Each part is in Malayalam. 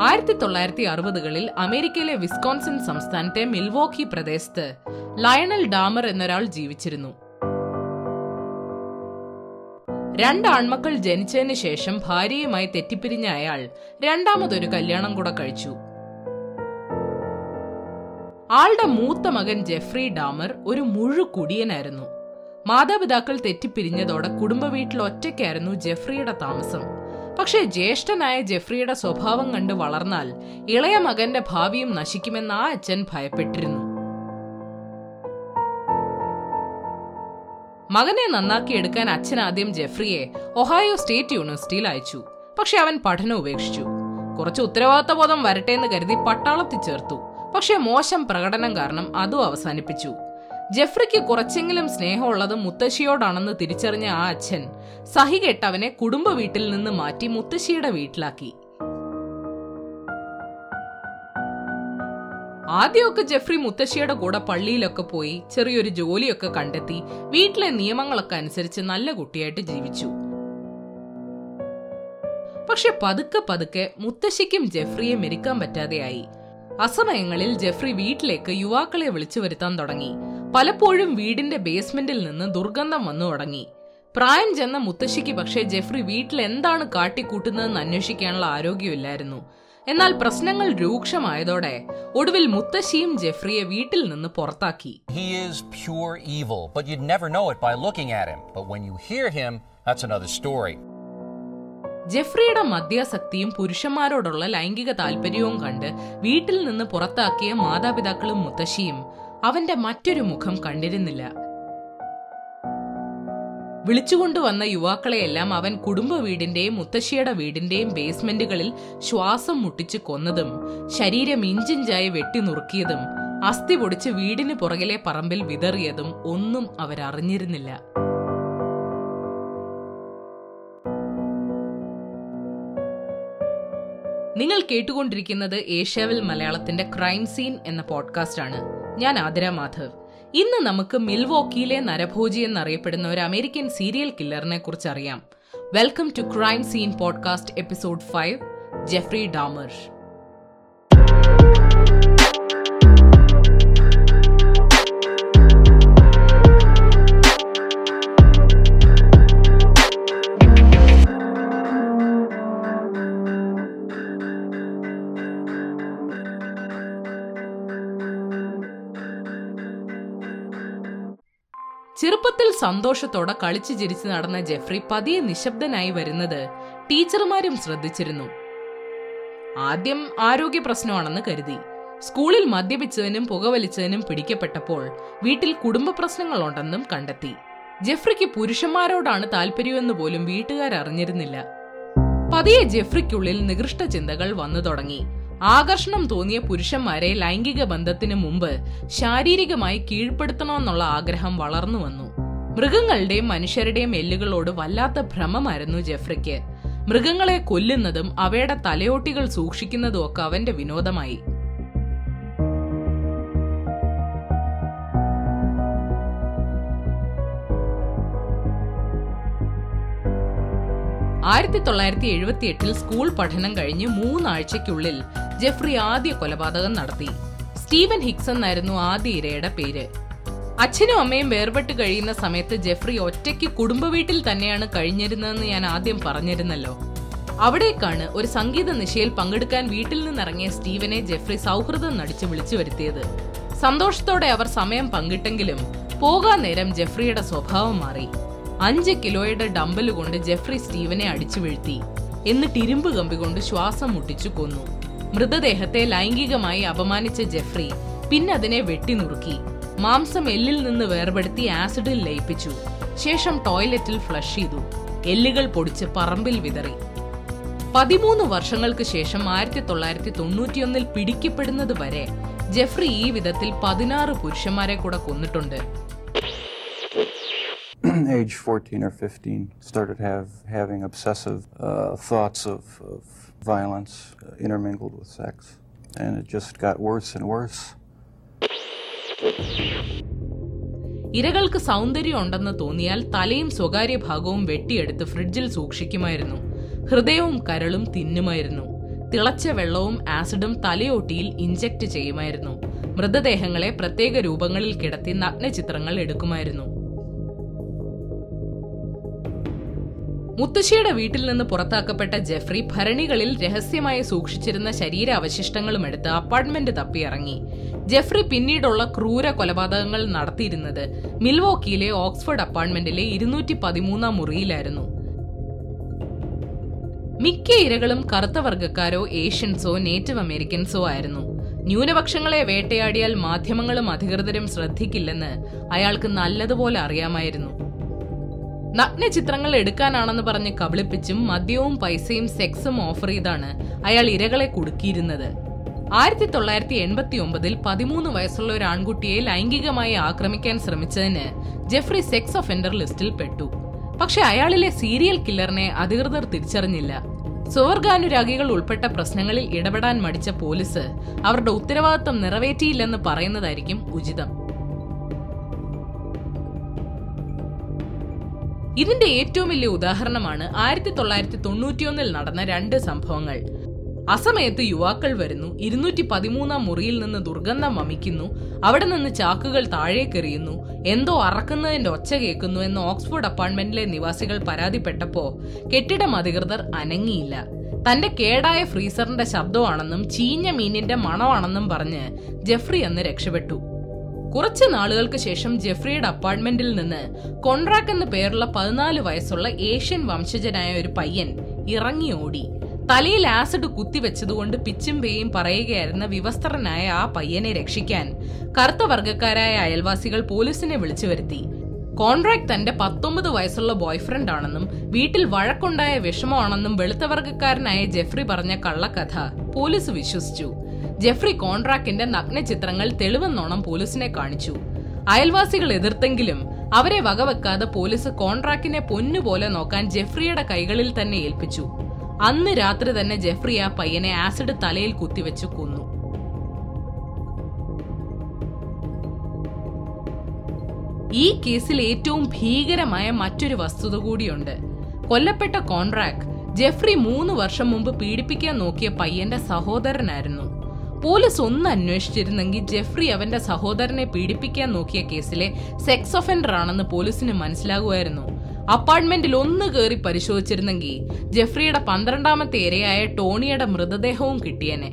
ആയിരത്തി തൊള്ളായിരത്തി അറുപതുകളിൽ അമേരിക്കയിലെ വിസ്കോൺസിൻ സംസ്ഥാനത്തെ മിൽവോക്കി പ്രദേശത്ത് ലയണൽ ഡാമർ എന്നൊരാൾ ജീവിച്ചിരുന്നു രണ്ട് ആൺമക്കൾ ജനിച്ചതിന് ശേഷം ഭാര്യയുമായി തെറ്റിപ്പിരിഞ്ഞ അയാൾ രണ്ടാമതൊരു കല്യാണം കൂടെ കഴിച്ചു ആളുടെ മൂത്ത മകൻ ജെഫ്രി ഡാമർ ഒരു മുഴു കുടിയനായിരുന്നു മാതാപിതാക്കൾ തെറ്റിപ്പിരിഞ്ഞതോടെ കുടുംബ വീട്ടിൽ ഒറ്റയ്ക്കായിരുന്നു ജെഫ്രിയുടെ താമസം പക്ഷേ ജ്യേഷ്ഠനായ ജെഫ്രിയുടെ സ്വഭാവം കണ്ട് വളർന്നാൽ ഇളയ മകന്റെ ഭാവിയും നശിക്കുമെന്ന് ആ അച്ഛൻ ഭയപ്പെട്ടിരുന്നു മകനെ നന്നാക്കിയെടുക്കാൻ അച്ഛൻ ആദ്യം ജെഫ്രിയെ ഒഹായോ സ്റ്റേറ്റ് യൂണിവേഴ്സിറ്റിയിൽ അയച്ചു പക്ഷെ അവൻ പഠനം ഉപേക്ഷിച്ചു കുറച്ച് ഉത്തരവാദിത്തബോധം വരട്ടെ എന്ന് കരുതി പട്ടാളത്തിൽ ചേർത്തു പക്ഷെ മോശം പ്രകടനം കാരണം അതും അവസാനിപ്പിച്ചു ജെഫ്രിക്ക് കുറച്ചെങ്കിലും സ്നേഹമുള്ളത് മുത്തശ്ശിയോടാണെന്ന് തിരിച്ചറിഞ്ഞ ആ അച്ഛൻ സഹികെട്ട് അവനെ കുടുംബ വീട്ടിൽ നിന്ന് മാറ്റി മുത്തശ്ശിയുടെ വീട്ടിലാക്കി ആദ്യമൊക്കെ ജെഫ്രി മുത്തശ്ശിയുടെ കൂടെ പള്ളിയിലൊക്കെ പോയി ചെറിയൊരു ജോലിയൊക്കെ കണ്ടെത്തി വീട്ടിലെ നിയമങ്ങളൊക്കെ അനുസരിച്ച് നല്ല കുട്ടിയായിട്ട് ജീവിച്ചു പക്ഷെ പതുക്കെ പതുക്കെ മുത്തശ്ശിക്കും ജെഫ്രിയെ മെരിക്കാൻ പറ്റാതെയായി അസമയങ്ങളിൽ ജെഫ്രി വീട്ടിലേക്ക് യുവാക്കളെ വിളിച്ചു വരുത്താൻ തുടങ്ങി പലപ്പോഴും വീടിന്റെ ബേസ്മെന്റിൽ നിന്ന് ദുർഗന്ധം വന്നു തുടങ്ങി പ്രായം ചെന്ന മുത്തശ്ശിക്ക് പക്ഷേ ജെഫ്രി വീട്ടിൽ എന്താണ് കാട്ടിക്കൂട്ടുന്നതെന്ന് അന്വേഷിക്കാനുള്ള ആരോഗ്യമില്ലായിരുന്നു എന്നാൽ പ്രശ്നങ്ങൾ രൂക്ഷമായതോടെ ഒടുവിൽ മുത്തശ്ശിയും ജെഫ്രിയെ വീട്ടിൽ നിന്ന് പുറത്താക്കി He is pure evil, but you'd never know it by looking at him. But when you hear him, that's another story. ജെഫ്രിയുടെ മദ്യാസക്തിയും പുരുഷന്മാരോടുള്ള ലൈംഗിക താല്പര്യവും കണ്ട് വീട്ടിൽ നിന്ന് പുറത്താക്കിയ മാതാപിതാക്കളും മുത്തശ്ശിയും അവന്റെ മറ്റൊരു മുഖം കണ്ടിരുന്നില്ല വിളിച്ചുകൊണ്ടുവന്ന യുവാക്കളെയെല്ലാം അവൻ കുടുംബ വീടിന്റെയും മുത്തശ്ശിയുടെ വീടിന്റെയും ബേസ്മെന്റുകളിൽ ശ്വാസം മുട്ടിച്ച് കൊന്നതും ശരീരം ഇഞ്ചിഞ്ചായി വെട്ടി നുറുക്കിയതും അസ്ഥി പൊടിച്ച് വീടിന് പുറകിലെ പറമ്പിൽ വിതറിയതും ഒന്നും അവരറിഞ്ഞിരുന്നില്ല നിങ്ങൾ കേട്ടുകൊണ്ടിരിക്കുന്നത് ഏഷ്യാവിൽ മലയാളത്തിന്റെ ക്രൈം സീൻ എന്ന പോഡ്കാസ്റ്റ് ആണ് ഞാൻ ആതിര മാധവ് ഇന്ന് നമുക്ക് മിൽവോക്കിയിലെ നരഭോജി എന്നറിയപ്പെടുന്ന ഒരു അമേരിക്കൻ സീരിയൽ കില്ലറിനെ കുറിച്ച് അറിയാം welcome to crime scene podcast episode five Jeffrey Dahmer ചെറുപ്പത്തിൽ സന്തോഷത്തോടെ കളിച്ചു ചിരിച്ചു നടന്ന ജെഫ്രി പതിയെ നിശബ്ദനായി വരുന്നത് ടീച്ചർമാരും ശ്രദ്ധിച്ചിരുന്നു ആദ്യം ആരോഗ്യ പ്രശ്നമാണെന്ന് കരുതി സ്കൂളിൽ മദ്യപിച്ചതിനും പുകവലിച്ചതിനും പിടിക്കപ്പെട്ടപ്പോൾ വീട്ടിൽ കുടുംബ പ്രശ്നങ്ങളുണ്ടെന്നും കണ്ടെത്തി ജെഫ്രിക്ക് പുരുഷന്മാരോടാണ് താല്പര്യമെന്ന് പോലും വീട്ടുകാർ അറിഞ്ഞിരുന്നില്ല പതിയെ ജെഫ്രിക്കുള്ളിൽ നികൃഷ്ട ചിന്തകൾ വന്നു തുടങ്ങി ആകർഷണം തോന്നിയ പുരുഷന്മാരെ ലൈംഗിക ബന്ധത്തിന് മുമ്പ് ശാരീരികമായി കീഴ്പ്പെടുത്തണമെന്നുള്ള ആഗ്രഹം വളർന്നു വന്നു മൃഗങ്ങളുടെയും മനുഷ്യരുടെയും എല്ലുകളോട് വല്ലാത്ത ഭ്രമമായിരുന്നു ജെഫ്രിക്ക് മൃഗങ്ങളെ കൊല്ലുന്നതും അവയുടെ തലയോട്ടികൾ സൂക്ഷിക്കുന്നതും ഒക്കെ അവന്റെ വിനോദമായി ആയിരത്തി തൊള്ളായിരത്തി എഴുപത്തി എട്ടിൽ സ്കൂൾ പഠനം കഴിഞ്ഞ് മൂന്നാഴ്ചയ്ക്കുള്ളിൽ ജെഫ്രി ആദ്യ കൊലപാതകം നടത്തി സ്റ്റീവൻ ഹിക്സ് എന്നായിരുന്നു ആദ്യ ഇരയുടെ പേര് അച്ഛനും അമ്മയും വേർപെട്ട് കഴിയുന്ന സമയത്ത് ജെഫ്രി ഒറ്റയ്ക്ക് കുടുംബ വീട്ടിൽ തന്നെയാണ് കഴിഞ്ഞിരുന്നതെന്ന് ഞാൻ ആദ്യം പറഞ്ഞിരുന്നല്ലോ അവിടേക്കാണ് ഒരു സംഗീത നിശയിൽ പങ്കെടുക്കാൻ വീട്ടിൽ നിന്നിറങ്ങിയ സ്റ്റീവനെ ജെഫ്രി സൗഹൃദം നടിച്ച് വിളിച്ചു വരുത്തിയത് സന്തോഷത്തോടെ അവർ സമയം പങ്കിട്ടെങ്കിലും പോകാൻ നേരം ജെഫ്രിയുടെ സ്വഭാവം മാറി അഞ്ച് കിലോയുടെ ഡമ്പല് കൊണ്ട് ജെഫ്രി സ്റ്റീവനെ അടിച്ചു വീഴ്ത്തി എന്നിട്ട് ഇരുമ്പ് കമ്പി കൊണ്ട് ശ്വാസം മുട്ടിച്ചു കൊന്നു മൃതദേഹത്തെ ലൈംഗികമായി അപമാനിച്ച ജെഫ്രി പിന്നെ അതിനെ വെട്ടിനുറുക്കി മാംസം എല്ലിൽ നിന്ന് വേർപെടുത്തി ആസിഡിൽ ലയിപ്പിച്ചു ശേഷം ടോയ്ലറ്റിൽ ഫ്ലഷ് ചെയ്തു എല്ലുകൾ പൊടിച്ച് പറമ്പിൽ വിതറി പതിമൂന്ന് വർഷങ്ങൾക്ക് ശേഷം ആയിരത്തി തൊള്ളായിരത്തി തൊണ്ണൂറ്റിയൊന്നിൽ പിടിക്കപ്പെടുന്നത് വരെ ജെഫ്രി ഈ വിധത്തിൽ പതിനാറ് പുരുഷന്മാരെ കൂടെ കൊന്നിട്ടുണ്ട് age 14 or 15, started have having obsessive uh, thoughts of, of violence uh, intermingled with sex, and it just got worse and worse. ഇരകൾക്ക് സൗന്ദര്യം ഉണ്ടെന്ന് തോന്നിയാൽ തലയും സ്വകാര്യ ഭാഗവും വെട്ടിയെടുത്ത് ഫ്രിഡ്ജിൽ സൂക്ഷിക്കുമായിരുന്നു ഹൃദയവും കരളും തിന്നുമായിരുന്നു തിളച്ച വെള്ളവും ആസിഡും തലയോട്ടിയിൽ ഇഞ്ചക്ട് ചെയ്യുമായിരുന്നു മൃതദേഹങ്ങളെ പ്രത്യേക രൂപങ്ങളിൽ കിടത്തി നഗ്നചിത്രങ്ങൾ എടുക്കുമായിരുന്നു മുത്തശ്ശിയുടെ വീട്ടിൽ നിന്ന് പുറത്താക്കപ്പെട്ട ജെഫ്രി ഭരണികളിൽ രഹസ്യമായി സൂക്ഷിച്ചിരുന്ന ശരീരാവശിഷ്ടങ്ങളും എടുത്ത് അപ്പാർട്ട്മെന്റ് തപ്പിയിറങ്ങി ജെഫ്രി പിന്നീടുള്ള ക്രൂര കൊലപാതകങ്ങൾ നടത്തിയിരുന്നത് മിൽവോക്കിയിലെ ഓക്സ്ഫോർഡ് അപ്പാർട്ട്മെന്റിലെ ഇരുന്നൂറ്റി പതിമൂന്നാം മുറിയിലായിരുന്നു മിക്ക ഇരകളും കറുത്ത വർഗക്കാരോ ഏഷ്യൻസോ നേറ്റീവ് അമേരിക്കൻസോ ആയിരുന്നു ന്യൂനപക്ഷങ്ങളെ വേട്ടയാടിയാൽ മാധ്യമങ്ങളും അധികൃതരും ശ്രദ്ധിക്കില്ലെന്ന് അയാൾക്ക് നല്ലതുപോലെ അറിയാമായിരുന്നു നഗ്ന ചിത്രങ്ങൾ എടുക്കാനാണെന്ന് പറഞ്ഞ് കബളിപ്പിച്ചും മദ്യവും പൈസയും സെക്സും ഓഫർ ചെയ്താണ് അയാൾ ഇരകളെ കുടുക്കിയിരുന്നത് ആയിരത്തി തൊള്ളായിരത്തി എൺപത്തി ഒമ്പതിൽ പതിമൂന്ന് വയസ്സുള്ള ഒരു ആൺകുട്ടിയെ ലൈംഗികമായി ആക്രമിക്കാൻ ശ്രമിച്ചതിന് ജെഫ്രി സെക്സ് ഒഫൻഡർ ലിസ്റ്റിൽ പെട്ടു പക്ഷെ അയാളിലെ സീരിയൽ കില്ലറിനെ അധികൃതർ തിരിച്ചറിഞ്ഞില്ല സ്വർഗാനുരാഗികൾ ഉൾപ്പെട്ട പ്രശ്നങ്ങളിൽ ഇടപെടാൻ മടിച്ച പോലീസ് അവരുടെ ഉത്തരവാദിത്തം നിറവേറ്റിയില്ലെന്ന് പറയുന്നതായിരിക്കും ഉചിതം ഇതിന്റെ ഏറ്റവും വലിയ ഉദാഹരണമാണ് ആയിരത്തി തൊള്ളായിരത്തി തൊണ്ണൂറ്റിയൊന്നിൽ നടന്ന രണ്ട് സംഭവങ്ങൾ അസമയത്ത് യുവാക്കൾ വരുന്നു ഇരുന്നൂറ്റി പതിമൂന്നാം മുറിയിൽ നിന്ന് ദുർഗന്ധം വമിക്കുന്നു അവിടെ നിന്ന് ചാക്കുകൾ താഴേക്കെറിയുന്നു എന്തോ അറക്കുന്നതിന്റെ ഒച്ച കേൾക്കുന്നു എന്ന് ഓക്സ്ഫോർഡ് അപ്പാർട്ട്മെന്റിലെ നിവാസികൾ പരാതിപ്പെട്ടപ്പോ കെട്ടിടം അധികൃതർ അനങ്ങിയില്ല തന്റെ കേടായ ഫ്രീസറിന്റെ ശബ്ദമാണെന്നും ചീഞ്ഞ മീനിന്റെ മണമാണെന്നും പറഞ്ഞ് ജെഫ്രി അന്ന് രക്ഷപ്പെട്ടു കുറച്ച് നാളുകൾക്ക് ശേഷം ജെഫ്രിയുടെ അപ്പാർട്ട്മെന്റിൽ നിന്ന് കൊൺട്രാക്ക് എന്ന പേരുള്ള പതിനാല് വയസ്സുള്ള ഏഷ്യൻ വംശജനായ ഒരു പയ്യൻ ഇറങ്ങി ഓടി തലയിൽ ആസിഡ് കുത്തിവെച്ചതുകൊണ്ട് പിച്ചും പേയും പറയുകയായിരുന്ന വിവസ്ത്രനായ ആ പയ്യനെ രക്ഷിക്കാൻ കറുത്ത വർഗക്കാരായ അയൽവാസികൾ പോലീസിനെ വിളിച്ചു വരുത്തി കോൺട്രാക്ട് തന്റെ പത്തൊമ്പത് വയസ്സുള്ള ബോയ്ഫ്രണ്ട് ആണെന്നും വീട്ടിൽ വഴക്കുണ്ടായ വിഷമമാണെന്നും വെളുത്ത വർഗക്കാരനായ ജെഫ്രി പറഞ്ഞ കള്ളക്കഥ പോലീസ് വിശ്വസിച്ചു ജെഫ്രി കോൺട്രാക്ടിന്റെ നഗ്ന ചിത്രങ്ങൾ തെളിവെന്നോണം പോലീസിനെ കാണിച്ചു അയൽവാസികൾ എതിർത്തെങ്കിലും അവരെ വകവെക്കാതെ പോലീസ് കോൺട്രാക്ടിനെ പൊന്നുപോലെ നോക്കാൻ ജെഫ്രിയുടെ കൈകളിൽ തന്നെ ഏൽപ്പിച്ചു അന്ന് രാത്രി തന്നെ ജെഫ്രി ആ പയ്യനെ ആസിഡ് തലയിൽ കുത്തിവെച്ചു കൊന്നു ഈ കേസിൽ ഏറ്റവും ഭീകരമായ മറ്റൊരു വസ്തുത കൂടിയുണ്ട് കൊല്ലപ്പെട്ട കോൺട്രാക്ട് ജെഫ്രി മൂന്ന് വർഷം മുമ്പ് പീഡിപ്പിക്കാൻ നോക്കിയ പയ്യന്റെ സഹോദരനായിരുന്നു പോലീസ് ഒന്ന് അന്വേഷിച്ചിരുന്നെങ്കിൽ ജെഫ്രി അവന്റെ സഹോദരനെ പീഡിപ്പിക്കാൻ നോക്കിയ കേസിലെ സെക്സ് ഒഫൻഡർ ആണെന്ന് പോലീസിന് മനസ്സിലാകുമായിരുന്നു അപ്പാർട്ട്മെന്റിൽ ഒന്ന് കയറി പരിശോധിച്ചിരുന്നെങ്കിൽ ജെഫ്രിയുടെ പന്ത്രണ്ടാമത്തെ ഇരയായ ടോണിയുടെ മൃതദേഹവും കിട്ടിയേനെ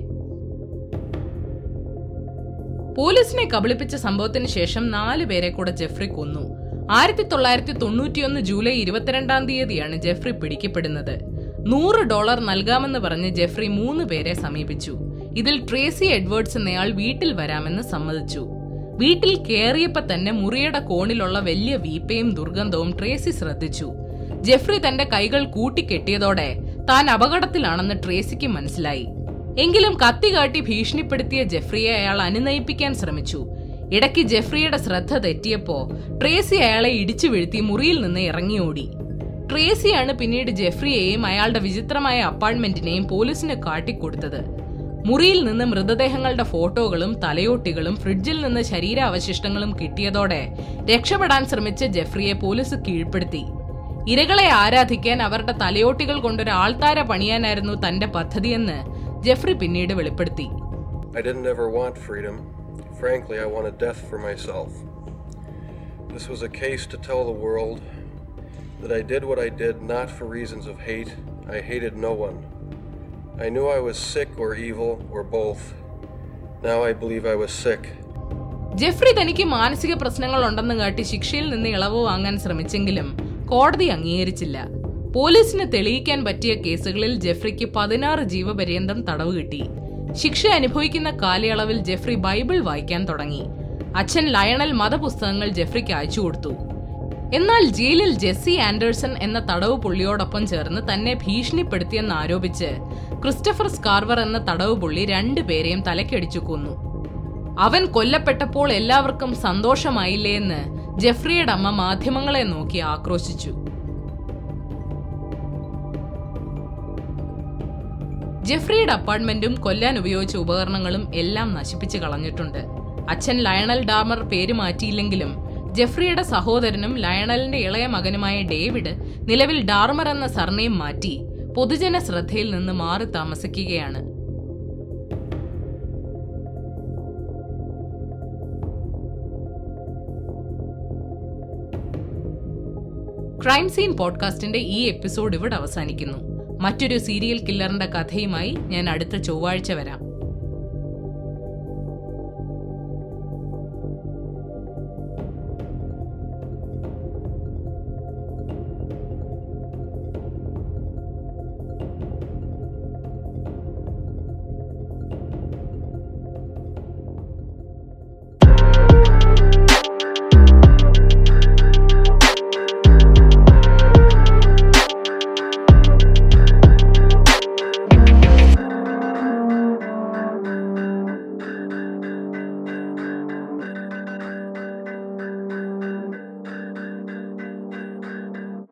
പോലീസിനെ കബളിപ്പിച്ച സംഭവത്തിന് ശേഷം നാല് പേരെ കൂടെ ജെഫ്രി കൊന്നു ആയിരത്തി തൊള്ളായിരത്തി തൊണ്ണൂറ്റിയൊന്ന് ജൂലൈ ഇരുപത്തിരണ്ടാം തീയതിയാണ് ജെഫ്രി പിടിക്കപ്പെടുന്നത് നൂറ് ഡോളർ നൽകാമെന്ന് പറഞ്ഞ് ജെഫ്രി മൂന്ന് പേരെ സമീപിച്ചു ഇതിൽ ട്രേസി എഡ്വേർഡ്സ് എന്നയാൾ വീട്ടിൽ വരാമെന്ന് സമ്മതിച്ചു വീട്ടിൽ കയറിയപ്പോ തന്നെ മുറിയുടെ കോണിലുള്ള വലിയ വീപ്പയും ദുർഗന്ധവും ട്രേസി ശ്രദ്ധിച്ചു ജെഫ്രി തന്റെ കൈകൾ കൂട്ടിക്കെട്ടിയതോടെ താൻ അപകടത്തിലാണെന്ന് ട്രേസിക്ക് മനസ്സിലായി എങ്കിലും കത്തി കാട്ടി ഭീഷണിപ്പെടുത്തിയ ജെഫ്രിയെ അയാൾ അനുനയിപ്പിക്കാൻ ശ്രമിച്ചു ഇടയ്ക്ക് ജെഫ്രിയുടെ ശ്രദ്ധ തെറ്റിയപ്പോ ട്രേസി അയാളെ ഇടിച്ചു വീഴ്ത്തി മുറിയിൽ നിന്ന് ഇറങ്ങിയോടി ട്രേസിയാണ് പിന്നീട് ജെഫ്രിയെയും അയാളുടെ വിചിത്രമായ അപ്പാർട്ട്മെന്റിനെയും പോലീസിന് കാട്ടിക്കൊടുത്തത് മുറിയിൽ നിന്ന് മൃതദേഹങ്ങളുടെ ഫോട്ടോകളും തലയോട്ടികളും ഫ്രിഡ്ജിൽ നിന്ന് ശരീരാവശിഷ്ടങ്ങളും കിട്ടിയതോടെ രക്ഷപ്പെടാൻ ശ്രമിച്ച ജെഫ്രിയെ പോലീസ് കീഴ്പ്പെടുത്തി ഇരകളെ ആരാധിക്കാൻ അവരുടെ തലയോട്ടികൾ കൊണ്ടൊരു ആൾത്താര പണിയാനായിരുന്നു തന്റെ പദ്ധതിയെന്ന് ജെഫ്രി പിന്നീട് വെളിപ്പെടുത്തി I didn't ever want freedom. Frankly, I wanted death for myself. This was a case to tell the world that I did what I did not for reasons of hate. I hated no one. I knew I was sick or evil or both. Now I believe I was sick. Jeffrey തനിക്ക് മാനസിക പ്രശ്നങ്ങൾ ഉണ്ടെന്ന് കാട്ടി ശിക്ഷയിൽ നിന്ന് ഇളവ് വാങ്ങാൻ ശ്രമിച്ചെങ്കിലും കോടതി അംഗീകരിച്ചില്ല പോലീസിന് തെളിയിക്കാൻ പറ്റിയ കേസുകളിൽ ജെഫ്രിക്ക് പതിനാറ് ജീവപര്യന്തം തടവ് കിട്ടി ശിക്ഷ അനുഭവിക്കുന്ന കാലയളവിൽ ജെഫ്രി ബൈബിൾ വായിക്കാൻ തുടങ്ങി അച്ഛൻ ലയണൽ മതപുസ്തകങ്ങൾ ജെഫ്രിക്ക് അയച്ചു കൊടുത്തു എന്നാൽ ജയിലിൽ ജെസ്സി ആൻഡേഴ്സൺ എന്ന തടവ് പുള്ളിയോടൊപ്പം ചേർന്ന് തന്നെ ഭീഷണിപ്പെടുത്തിയെന്ന് ആരോപിച്ച് ക്രിസ്റ്റഫർ സ്കാർവർ എന്ന തടവ് പുള്ളി രണ്ടുപേരെയും തലക്കടിച്ചു കൊന്നു അവൻ കൊല്ലപ്പെട്ടപ്പോൾ എല്ലാവർക്കും സന്തോഷമായില്ലേ എന്ന് ജെഫ്രിയുടെ അമ്മ മാധ്യമങ്ങളെ നോക്കി ആക്രോശിച്ചു ജെഫ്രിയുടെ അപ്പാർട്ട്മെന്റും കൊല്ലാൻ ഉപയോഗിച്ച ഉപകരണങ്ങളും എല്ലാം നശിപ്പിച്ചു കളഞ്ഞിട്ടുണ്ട് അച്ഛൻ ലയണൽ ഡാമർ പേര് മാറ്റിയില്ലെങ്കിലും ജെഫ്രിയുടെ സഹോദരനും ലയണലിന്റെ ഇളയ മകനുമായ ഡേവിഡ് നിലവിൽ ഡാർമർ എന്ന സർനെയും മാറ്റി പൊതുജന ശ്രദ്ധയിൽ നിന്ന് മാറി താമസിക്കുകയാണ് ക്രൈം സീൻ പോഡ്കാസ്റ്റിന്റെ ഈ എപ്പിസോഡ് ഇവിടെ അവസാനിക്കുന്നു മറ്റൊരു സീരിയൽ കില്ലറിന്റെ കഥയുമായി ഞാൻ അടുത്ത ചൊവ്വാഴ്ച വരാം